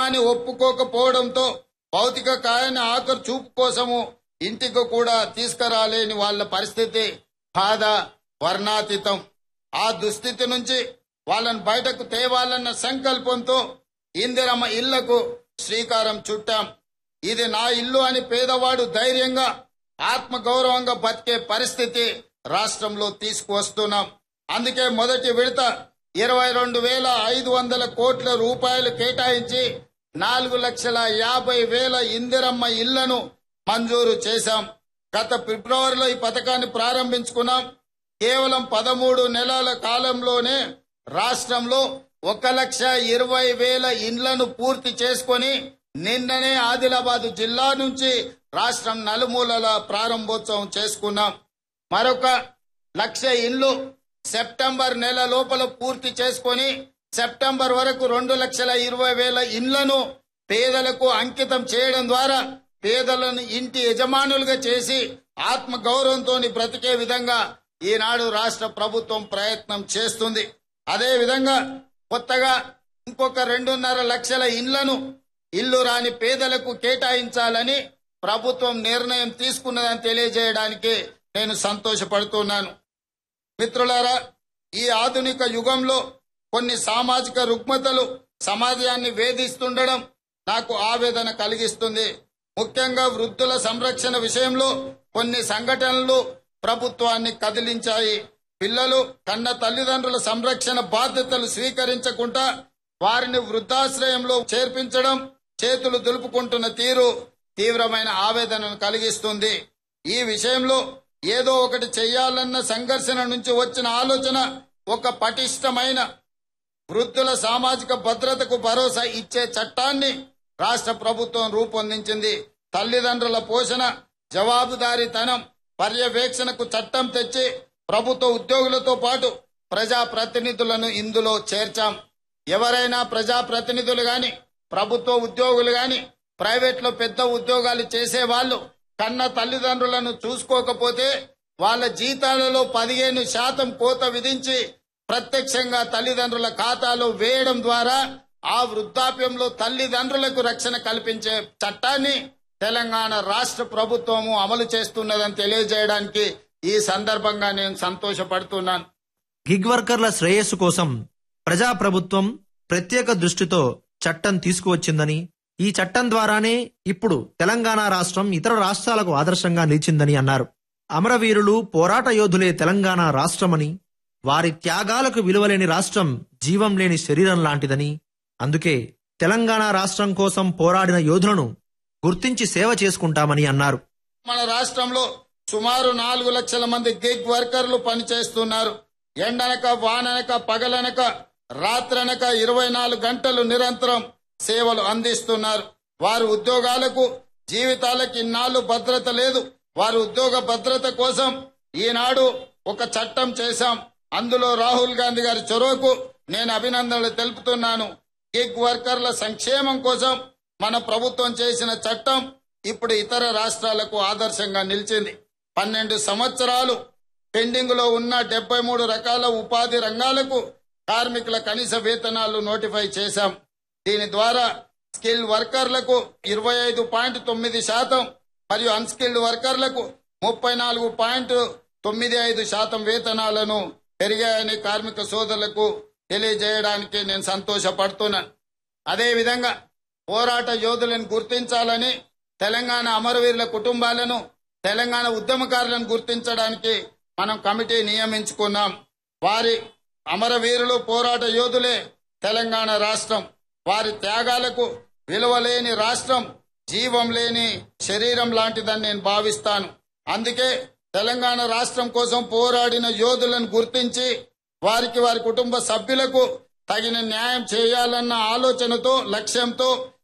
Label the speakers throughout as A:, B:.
A: అని ఒప్పుకోకపోవడంతో భౌతిక కాయాన్ని ఆఖరు చూపు కోసము ఇంటికి కూడా తీసుకురాలేని వాళ్ళ పరిస్థితి బాధ వర్ణాతీతం ఆ దుస్థితి నుంచి వాళ్ళని బయటకు తేవాలన్న సంకల్పంతో ఇందిరమ్మ ఇళ్లకు శ్రీకారం చుట్టాం ఇది నా ఇల్లు అని పేదవాడు ధైర్యంగా ఆత్మ గౌరవంగా బతికే పరిస్థితి రాష్ట్రంలో తీసుకువస్తున్నాం అందుకే మొదటి విడత ఇరవై రెండు వేల ఐదు వందల కోట్ల రూపాయలు కేటాయించి నాలుగు లక్షల యాభై వేల ఇందిరమ్మ ఇళ్లను మంజూరు చేశాం గత ఫిబ్రవరిలో ఈ పథకాన్ని ప్రారంభించుకున్నాం కేవలం పదమూడు నెలల కాలంలోనే రాష్ట్రంలో ఒక లక్ష ఇరవై వేల ఇండ్లను పూర్తి చేసుకొని నిన్ననే ఆదిలాబాద్ జిల్లా నుంచి రాష్ట్రం నలుమూలల ప్రారంభోత్సవం చేసుకున్నాం మరొక లక్ష ఇండ్లు సెప్టెంబర్ నెల లోపల పూర్తి చేసుకొని సెప్టెంబర్ వరకు రెండు లక్షల ఇరవై వేల ఇండ్లను పేదలకు అంకితం చేయడం ద్వారా పేదలను ఇంటి యజమానులుగా చేసి ఆత్మ గౌరవంతో బ్రతికే విధంగా ఈనాడు రాష్ట్ర ప్రభుత్వం ప్రయత్నం చేస్తుంది అదే విధంగా కొత్తగా ఇంకొక రెండున్నర లక్షల ఇండ్లను ఇల్లు రాని పేదలకు కేటాయించాలని ప్రభుత్వం నిర్ణయం తీసుకున్నదని తెలియజేయడానికి నేను సంతోషపడుతున్నాను మిత్రులారా ఈ ఆధునిక యుగంలో కొన్ని సామాజిక రుగ్మతలు సమాజాన్ని వేధిస్తుండడం నాకు ఆవేదన కలిగిస్తుంది ముఖ్యంగా వృద్ధుల సంరక్షణ విషయంలో కొన్ని సంఘటనలు ప్రభుత్వాన్ని కదిలించాయి పిల్లలు కన్న తల్లిదండ్రుల సంరక్షణ బాధ్యతలు స్వీకరించకుండా వారిని వృద్ధాశ్రయంలో చేర్పించడం చేతులు దులుపుకుంటున్న తీరు తీవ్రమైన ఆవేదనను కలిగిస్తుంది ఈ విషయంలో ఏదో ఒకటి చెయ్యాలన్న సంఘర్షణ నుంచి వచ్చిన ఆలోచన ఒక పటిష్టమైన వృద్ధుల సామాజిక భద్రతకు భరోసా ఇచ్చే చట్టాన్ని రాష్ట్ర ప్రభుత్వం రూపొందించింది తల్లిదండ్రుల పోషణ జవాబుదారీతనం పర్యవేక్షణకు చట్టం తెచ్చి ప్రభుత్వ ఉద్యోగులతో పాటు ప్రజా ప్రతినిధులను ఇందులో చేర్చాం ఎవరైనా ప్రజా ప్రతినిధులు గాని ప్రభుత్వ ఉద్యోగులు గాని ప్రైవేట్ లో పెద్ద ఉద్యోగాలు చేసే వాళ్ళు కన్న తల్లిదండ్రులను చూసుకోకపోతే వాళ్ళ జీతాలలో పదిహేను శాతం కోత విధించి ప్రత్యక్షంగా తల్లిదండ్రుల ఖాతాలో వేయడం ద్వారా ఆ వృద్ధాప్యంలో తల్లిదండ్రులకు రక్షణ కల్పించే చట్టాన్ని తెలంగాణ రాష్ట్ర ప్రభుత్వము అమలు చేస్తున్నదని తెలియజేయడానికి ఈ సందర్భంగా నేను సంతోషపడుతున్నాను
B: గిగ్ వర్కర్ల శ్రేయస్సు కోసం ప్రజాప్రభుత్వం ప్రత్యేక దృష్టితో చట్టం తీసుకువచ్చిందని ఈ చట్టం ద్వారానే ఇప్పుడు తెలంగాణ రాష్ట్రం ఇతర రాష్ట్రాలకు ఆదర్శంగా నిలిచిందని అన్నారు అమరవీరులు పోరాట యోధులే తెలంగాణ రాష్ట్రమని వారి త్యాగాలకు విలువలేని రాష్ట్రం జీవం లేని శరీరం లాంటిదని అందుకే తెలంగాణ రాష్ట్రం కోసం పోరాడిన యోధులను గుర్తించి సేవ చేసుకుంటామని అన్నారు
A: మన రాష్ట్రంలో సుమారు నాలుగు లక్షల మంది గిగ్ వర్కర్లు పనిచేస్తున్నారు ఎండనక వాననక పగలనక రాత్రనక ఇరవై నాలుగు గంటలు నిరంతరం సేవలు అందిస్తున్నారు వారి ఉద్యోగాలకు జీవితాలకు ఇన్నాళ్ళు భద్రత లేదు వారి ఉద్యోగ భద్రత కోసం ఈనాడు ఒక చట్టం చేశాం అందులో రాహుల్ గాంధీ గారి చొరవకు నేను అభినందనలు తెలుపుతున్నాను గిగ్ వర్కర్ల సంక్షేమం కోసం మన ప్రభుత్వం చేసిన చట్టం ఇప్పుడు ఇతర రాష్ట్రాలకు ఆదర్శంగా నిలిచింది పన్నెండు సంవత్సరాలు పెండింగ్ లో ఉన్న డెబ్బై మూడు రకాల ఉపాధి రంగాలకు కార్మికుల కనీస వేతనాలు నోటిఫై చేశాం దీని ద్వారా స్కిల్ వర్కర్లకు ఇరవై ఐదు పాయింట్ తొమ్మిది శాతం మరియు అన్స్కిల్డ్ వర్కర్లకు ముప్పై నాలుగు పాయింట్ తొమ్మిది ఐదు శాతం వేతనాలను పెరిగాయని కార్మిక సోదరులకు తెలియజేయడానికి నేను సంతోషపడుతున్నాను అదేవిధంగా పోరాట యోధులను గుర్తించాలని తెలంగాణ అమరవీరుల కుటుంబాలను తెలంగాణ ఉద్యమకారులను గుర్తించడానికి మనం కమిటీ నియమించుకున్నాం వారి అమరవీరులు పోరాట యోధులే తెలంగాణ రాష్ట్రం వారి త్యాగాలకు విలువలేని రాష్ట్రం జీవం లేని శరీరం లాంటిదని నేను భావిస్తాను అందుకే తెలంగాణ రాష్ట్రం కోసం పోరాడిన యోధులను గుర్తించి వారికి వారి కుటుంబ సభ్యులకు తగిన న్యాయం చేయాలన్న ఆలోచనతో లక్ష్యంతో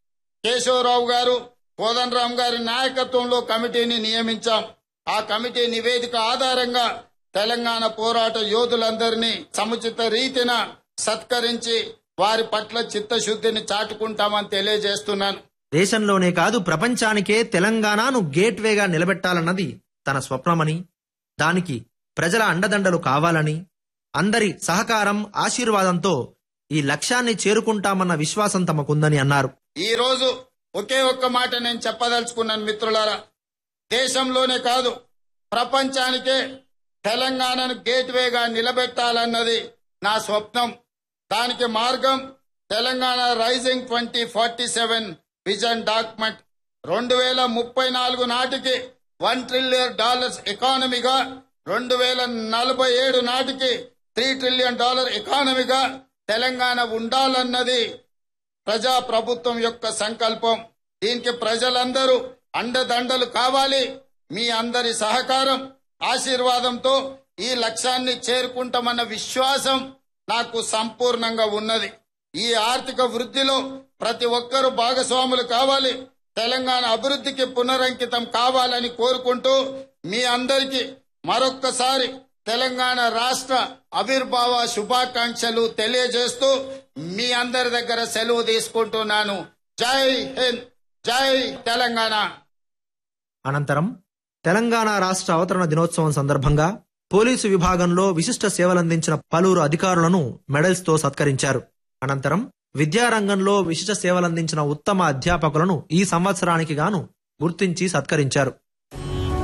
A: కేశవరావు గారు కోదండరాం గారి నాయకత్వంలో కమిటీని నియమించాం ఆ కమిటీ నివేదిక ఆధారంగా తెలంగాణ పోరాట యోధులందరినీ సముచిత రీతిన సత్కరించి వారి పట్ల చిత్తశుద్ధిని చాటుకుంటామని తెలియజేస్తున్నాను
B: దేశంలోనే కాదు ప్రపంచానికే తెలంగాణను గేట్వేగా నిలబెట్టాలన్నది తన స్వప్నమని దానికి ప్రజల అండదండలు కావాలని అందరి సహకారం ఆశీర్వాదంతో ఈ లక్ష్యాన్ని చేరుకుంటామన్న విశ్వాసం తమకుందని అన్నారు
A: ఈ రోజు ఒకే ఒక్క మాట నేను చెప్పదలుచుకున్నాను మిత్రులారా దేశంలోనే కాదు ప్రపంచానికే తెలంగాణను గేట్వేగా నిలబెట్టాలన్నది నా స్వప్నం దానికి మార్గం Telangana rising twenty forty seven vision document రెండు వేల ముప్పై నాలుగు నాటికి వన్ ట్రిలియన్ డాలర్స్ ఎకానమీగా రెండు వేల నలభై ఏడు నాటికి త్రీ ట్రిలియన్ డాలర్ ఎకానమీగా తెలంగాణ ఉండాలన్నది ప్రజా ప్రభుత్వం యొక్క సంకల్పం దీనికి ప్రజలందరూ అండదండలు కావాలి మీ అందరి సహకారం ఆశీర్వాదంతో ఈ లక్ష్యాన్ని చేరుకుంటామన్న విశ్వాసం నాకు సంపూర్ణంగా ఉన్నది ఈ ఆర్థిక వృద్ధిలో ప్రతి ఒక్కరూ భాగస్వాములు కావాలి తెలంగాణ అభివృద్ధికి పునరంకితం కావాలని కోరుకుంటూ మీ అందరికీ మరొక్కసారి తెలంగాణ రాష్ట్ర ఆవిర్భావ శుభాకాంక్షలు తెలియజేస్తూ మీ అందరి దగ్గర సెలవు తీసుకుంటున్నాను జై హింద్ జై తెలంగాణ
B: అనంతరం తెలంగాణ రాష్ట్ర అవతరణ దినోత్సవం సందర్భంగా పోలీసు విభాగంలో విశిష్ట సేవలందించిన పలువురు అధికారులను మెడల్స్ తో సత్కరించారు అనంతరం విద్యారంగంలో విశిష్ట సేవలందించిన ఉత్తమ అధ్యాపకులను ఈ సంవత్సరానికి గాను గుర్తించి సత్కరించారు